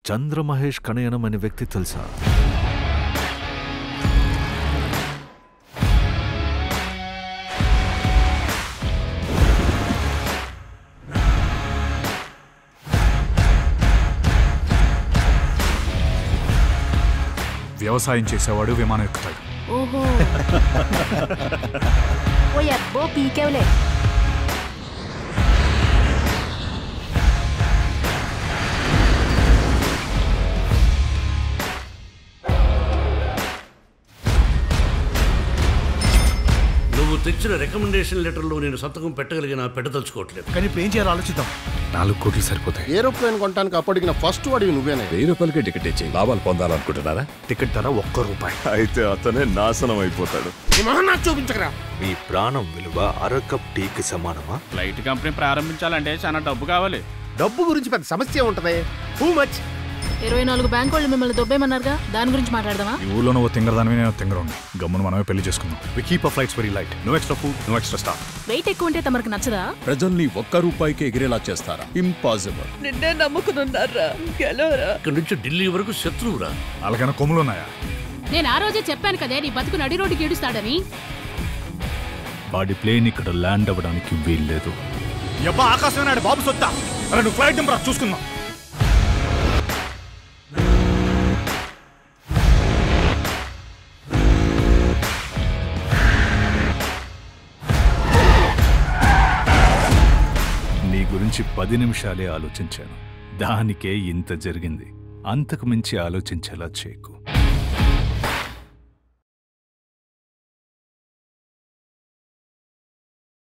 చంద్రమహేష్ కణయనం అనే వ్యక్తి తెలుసా వ్యవసాయం చేసేవాడు విమానం ఎక్కుతాడు ఓహో ఓ అబ్బో పీకేవులే నువ్వు తెచ్చిన రికమెండేషన్ లెటర్లో నేను సంతకం పెట్టగలిగిన పెట్టదలుచుకోవట్లేదు కానీ ఇప్పుడు ఏం చేయాలో ఆలోచిద్దాం నాలుగు కోట్లు సరిపోతాయి ఏరోప్లేన్ కొనడానికి అప్పటికిన ఫస్ట్ వాడివి నువ్వేనే వెయ్యి రూపాయలకే టికెట్ ఇచ్చి లాభాలు పొందాలనుకుంటున్నారా టికెట్ ధర ఒక్క రూపాయి అయితే అతనే నాశనం అయిపోతాడు నీ మొహం నాకు చూపించకరా మీ ప్రాణం విలువ అర కప్ టీకి సమానమా ఫ్లైట్ కంపెనీ ప్రారంభించాలంటే చాలా డబ్బు కావాలి డబ్బు గురించి పెద్ద సమస్య ఉంటది టూ మచ్ ఇరవై నాలుగు బ్యాంక్ వాళ్ళు మిమ్మల్ని దొబ్బేమన్నారుగా దాని గురించి మాట్లాడదామా ఈ ఊళ్ళో నువ్వు తింగరదానివి నేను తింగరండి గమ్మును మనమే పెళ్లి చేసుకుందాం we keep a flights very light no extra food no extra staff weight ఎక్కువ ఉంటే తమరికి నచ్చదా ప్రజల్ని ఒక్క రూపాయికి ఎగిరేలా చేస్తారా ఇంపాసిబుల్ నిన్నే నమ్ముకునున్నారా గెలవరా ఇక్కడి నుంచి ఢిల్లీ వరకు శత్రువురా అలాగైనా కొమ్ములు ఉన్నాయా నేను ఆ రోజే చెప్పాను కదే నీ బతుకు నడి రోడ్డుకి ఏడుస్తాడని వాడి ప్లేన్ ఇక్కడ ల్యాండ్ అవ్వడానికి వీల్లేదు ఎబ్బా ఆకాశం నాడు బాబు సొత్తా అరే నువ్వు ఫ్లైట్ నెంబర్ చూసుకుందాం నీ గురించి పది నిమిషాలే ఆలోచించాను దానికే ఇంత జరిగింది అంతకు మించి ఆలోచించేలా చేయకు